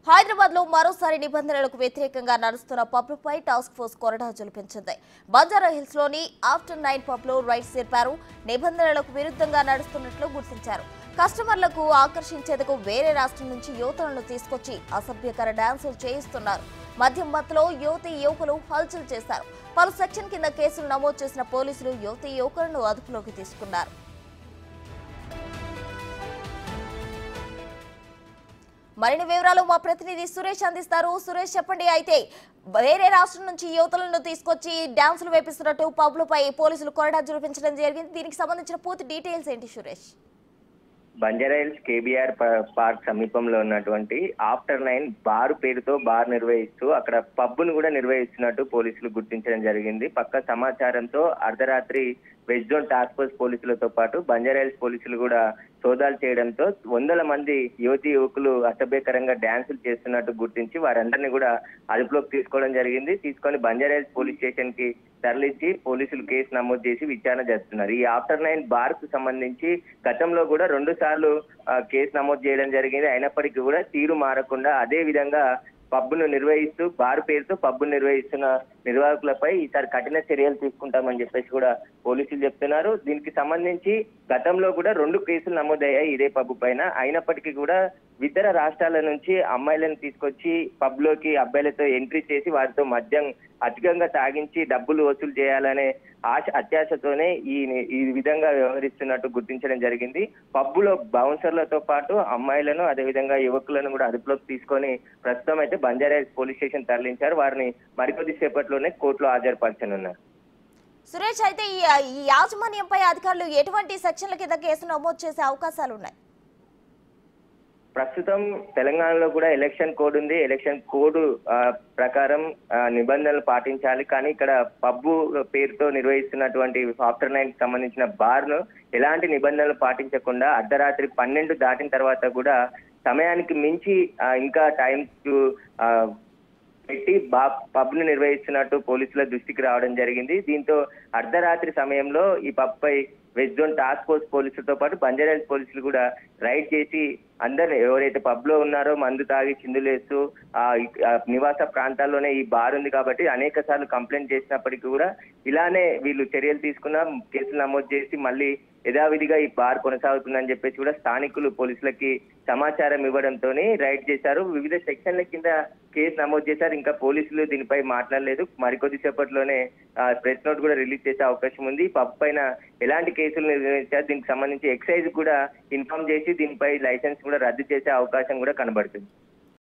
హైదరాబాద్ లో మరోసారి నిబంధనలకు వ్యతిరేకంగా నడుస్తున్న పబ్లపై టాస్క్ ఫోర్స్ కొరడా జలిపించింది బంజారా హిల్స్ లోని ఆఫ్టర్ నైన్ పబ్ లో రైడ్స్ జరిపారు నిబంధనలకు విరుద్ధంగా నడుస్తున్నట్లు గుర్తించారు కస్టమర్లకు ఆకర్షించేందుకు వేరే రాష్ట్రం నుంచి యువతలను తీసుకొచ్చి అసభ్యకర డాన్సులు చేయిస్తున్నారు మద్యం మత్తులో యువతి యువకులు హల్చల్ చేశారు పలు సెక్షన్ కింద కేసులు నమోదు చేసిన పోలీసులు యువతి యువకులను అదుపులోకి తీసుకున్నారు మరిన్ని వివరాలు మా ప్రతినిధి సురేష్ అందిస్తారు సురేష్ చెప్పండి అయితే వేరే రాష్ట్రం నుంచి యువతలను తీసుకొచ్చి డాన్సులు వేపిస్తున్నట్టు పబ్లపై పోలీసులు కొరడా జురిపించడం జరిగింది దీనికి సంబంధించిన పూర్తి డీటెయిల్స్ ఏంటి సురేష్ బంజారాహిల్స్ కేబీఆర్ ప- పార్క్ సమీపంలో ఉన్నటువంటి ఆఫ్టర్ నైన్ బార్ పేరుతో బార్ నిర్వహిస్తూ అక్కడ పబ్బును కూడా నిర్వహిస్తున్నట్టు పోలీసులు గుర్తించడం జరిగింది పక్క సమాచారంతో అర్ధరాత్రి వెస్ట్ జోన్ టాస్క్ ఫోర్స్ పోలీసులతో పాటు బంజారాహిల్స్ పోలీసులు కూడా సోదాలు చేయడంతో వందల మంది యువతి యువకులు అసభ్యకరంగా డ్యాన్సులు చేస్తున్నట్టు గుర్తించి వారందరినీ కూడా అదుపులోకి తీసుకోవడం జరిగింది తీసుకొని బంజారాహిల్స్ పోలీస్ స్టేషన్ కి తరలించి పోలీసులు కేసు నమోదు చేసి విచారణ చేస్తున్నారు ఈ ఆఫ్టర్ నైన్ బార్ కు సంబంధించి గతంలో కూడా రెండు సార్లు ఆ, కేసు నమోదు చేయడం జరిగింది అయినప్పటికీ కూడా తీరు మారకుండా అదే విధంగా పబ్బును నిర్వహిస్తూ బార్ పేరుతో పబ్బును నిర్వహిస్తున్న నిర్వాహకులపై ఈసారి కఠిన చర్యలు తీసుకుంటామని చెప్పేసి కూడా పోలీసులు చెప్తున్నారు దీనికి సంబంధించి గతంలో కూడా రెండు కేసులు నమోదయ్యాయి ఇదే పబ్బు పైన అయినప్పటికీ కూడా ఇతర రాష్ట్రాల నుంచి అమ్మాయిలను తీసుకొచ్చి పబ్ లోకి అబ్బాయిలతో ఎంట్రీ చేసి వారితో మద్యం అధికంగా తాగించి డబ్బులు వసూలు చేయాలనే ఆశ అత్యాశతోనే ఈ ఈ విధంగా వ్యవహరిస్తున్నట్టు గుర్తించడం జరిగింది పబ్బులో బౌన్సర్లతో పాటు అమ్మాయిలను అదేవిధంగా యువకులను కూడా అదుపులోకి తీసుకొని ప్రస్తుతం అయితే బంజారాహిల్స్ పోలీస్ స్టేషన్ తరలించారు వారిని మరికొద్ది సేపట్లోనే కోర్టులో హాజరుపరచనున్నారు సురేష్ అయితే ఈ ఈ యాజమాన్యంపై అధికారులు ఎటువంటి సెక్షన్ల కింద కేసు నమోదు చేసే అవకాశాలు ఉన్నాయి ప్రస్తుతం తెలంగాణలో కూడా ఎలక్షన్ కోడ్ ఉంది ఎలక్షన్ కోడ్ ఆ, ప్రకారం ఆ, నిబంధనలు పాటించాలి కానీ ఇక్కడ పబ్బు పేరుతో నిర్వహిస్తున్నటువంటి ఆఫ్టర్ నైన్ సంబంధించిన బార్ ను ఎలాంటి నిబంధనలు పాటించకుండా అర్ధరాత్రి పన్నెండు దాటిన తర్వాత కూడా సమయానికి మించి ఆ, ఇంకా టైం టు ఆ, పెట్టి బా పబ్ ను నిర్వహిస్తున్నట్టు పోలీసుల దృష్టికి రావడం జరిగింది దీంతో అర్ధరాత్రి సమయంలో ఈ పబ్ పై వెస్ట్ జోన్ టాస్క్ ఫోర్స్ పోలీసులతో పాటు బంజారాహిల్స్ పోలీసులు కూడా రైడ్ చేసి అందరు ఎవరైతే పబ్ లో ఉన్నారో మందు తాగి చిందులేస్తూ ఆ ఇ- ఆ నివాస ప్రాంతాల్లోనే ఈ బార్ ఉంది కాబట్టి అనేక సార్లు కంప్లైంట్ చేసినప్పటికీ కూడా ఇలానే వీళ్ళు చర్యలు తీసుకున్న కేసులు నమోదు చేసి మళ్ళీ యథావిధిగా ఈ బార్ కొనసాగుతుందని చెప్పేసి కూడా స్థానికులు పోలీసులకి సమాచారం ఇవ్వడంతో రైడ్ చేశారు వివిధ సెక్షన్ల కింద కేసు నమోదు చేశారు ఇంకా పోలీసులు దీనిపై మాట్లాడలేదు మరికొద్ది సేపట్లోనే ఆ, ప్రెస్ నోట్ కూడా రిలీజ్ చేసే అవకాశం ఉంది ఈ పబ్ పైన ఎలాంటి కేసులు నిర్వహించారు దీనికి సంబంధించి ఎక్సైజ్ కూడా ఇన్ఫార్మ్ చేసి దీనిపై లైసెన్స్ కూడా రద్దు చేసే అవకాశం కూడా కనబడుతుంది